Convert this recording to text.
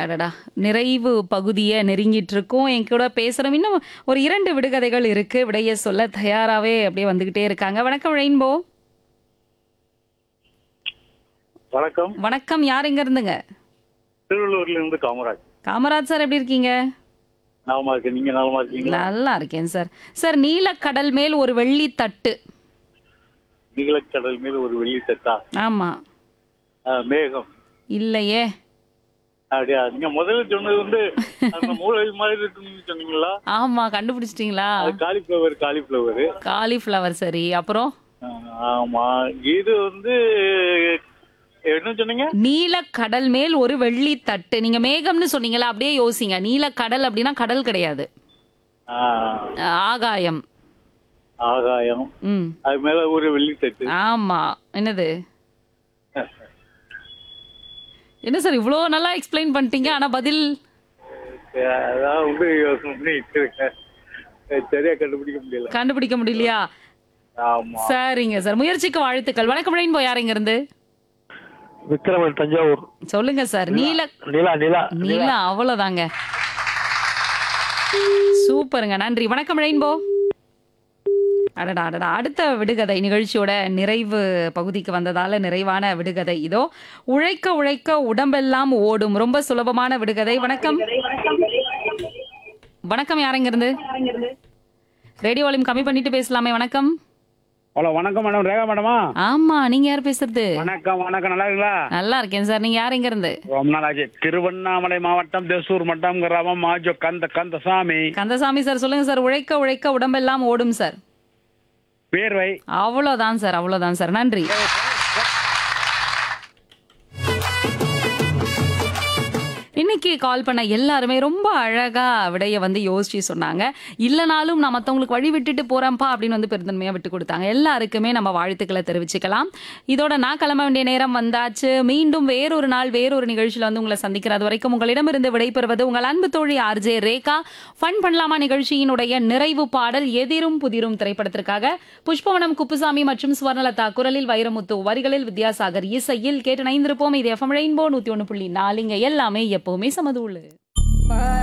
அடடா நிறைவு பகுதியை நெருங்கிட்டு இருக்கோம் என் கூட பேசுறோம் இன்னும் ஒரு இரண்டு விடுகதைகள் இருக்கு விடைய சொல்ல தயாராவே அப்படியே வந்துகிட்டே இருக்காங்க வணக்கம் ரெயின்போ வணக்கம் வணக்கம் யார் எங்க இருந்துங்க திருவள்ளூர்ல இருந்து காமராஜ் காமராஜ் சார் எப்படி இருக்கீங்க நலமா இருக்கு நீங்க நலமா இருக்கீங்களா நல்லா இருக்கேன் சார் சார் நீலக்கடல் மேல் ஒரு வெள்ளி தட்டு நீலக்கடல் மீது ஒரு வெள்ளி தட்டா ஆமா ஆஹ், மேகம் இல்லையே அப்படியா நீங்க முதல்ல சொன்னது வந்து அந்த மூளை மாதிரி இருக்குன்னு சொன்னீங்களா ஆமா கண்டுபிடிச்சிட்டீங்களா அது காலிஃபிளவர் காலிஃபிளவர் காலிஃப்ளவர் சரி அப்புறம் ஆமா இது வந்து என்ன சொன்னீங்க நீலக்கடல் மேல் ஒரு வெள்ளி தட்டு நீங்க மேகம்னு சொன்னீங்களா அப்படியே யோசிங்க நீலக்கடல் அப்படின்னா கடல் கிடையாது ஆஹ், அஹ், ஆகாயம் ஆகாயம் ம் அது மேல ஒரு வெள்ளி தட்டு ஆமா என்னது என்ன சார் இவ்வளோ நல்லா எக்ஸ்பிளைன் பண்ணிட்டீங்க ஆனா பதில் அதான் வந்து யோசனை பண்ணிட்டு இருக்கேன். சரியா கண்டுபிடிக்க முடியல கண்டுபிடிக்க முடியலையா ஆமா சரிங்க சார் முயற்சிக்கு வாழ்த்துக்கள் வணக்கம் ரெயின்போ யார் இங்க இருந்து விக்ரமன் தஞ்சாவூர் சொல்லுங்க சார் நீல நிலா நிலா நீல அவ்வளவுதாங்க சூப்பருங்க நன்றி வணக்கம் ரெயின்போ அடடா அடடா அடுத்த விடுகதை நிகழ்ச்சியோட நிறைவு பகுதிக்கு வந்ததால நிறைவான விடுகதை இதோ உழைக்க உழைக்க உடம்பெல்லாம் ஓடும் ரொம்ப சுலபமான விடுகதை வணக்கம் வணக்கம் யாருங்க இருந்து ரேடியோ வால்யூம் கம்மி பண்ணிட்டு பேசலாமே வணக்கம் ஹலோ வணக்கம் மேடம் ரேகா மேடமா ஆமா நீங்க யார் பேசுறது வணக்கம் வணக்கம் நல்லா இருக்கீங்களா நல்லா இருக்கேன் சார் நீங்க யார் இங்க இருந்து ரொம்ப நாள் ஆச்சு திருவண்ணாமலை மாவட்டம் தேசூர் மட்டம் கிராமம் மாஜோ கந்த கந்தசாமி கந்தசாமி சார் சொல்லுங்க சார் உழைக்க உழைக்க உடம்பெல்லாம் ஓடும் சார் பேர்வை அவ்வளோதான் சார் அவ்வளோதான் சார் நன்றி இன்னைக்கு கால் பண்ண எல்லாருமே ரொம்ப அழகா விடைய வந்து யோசிச்சு சொன்னாங்க இல்லைனாலும் நான் மற்றவங்களுக்கு வழி விட்டுட்டு போறேன்ப்பா அப்படின்னு வந்து பெருந்தன்மையா விட்டு கொடுத்தாங்க எல்லாருக்குமே நம்ம வாழ்த்துக்களை தெரிவிச்சுக்கலாம் இதோட நான் கிளம்ப வேண்டிய நேரம் வந்தாச்சு மீண்டும் வேறொரு நாள் வேறொரு நிகழ்ச்சியில வந்து உங்களை சந்திக்கிறது வரைக்கும் உங்களிடமிருந்து விடைபெறுவது உங்கள் அன்பு தோழி ஆர்ஜே ரேகா ஃபன் பண்ணலாமா நிகழ்ச்சியினுடைய நிறைவு பாடல் எதிரும் புதிரும் திரைப்படத்திற்காக புஷ்பவனம் குப்புசாமி மற்றும் ஸ்வர்ணலதா குரலில் வைரமுத்து வரிகளில் வித்யாசாகர் இசையில் கேட்டு நைந்திருப்போம் இது எஃப்எம் ரெயின்போ நூத்தி ஒன்று புள்ளி நாலுங்க எல்லாமே எப்பவுமே சமதூளு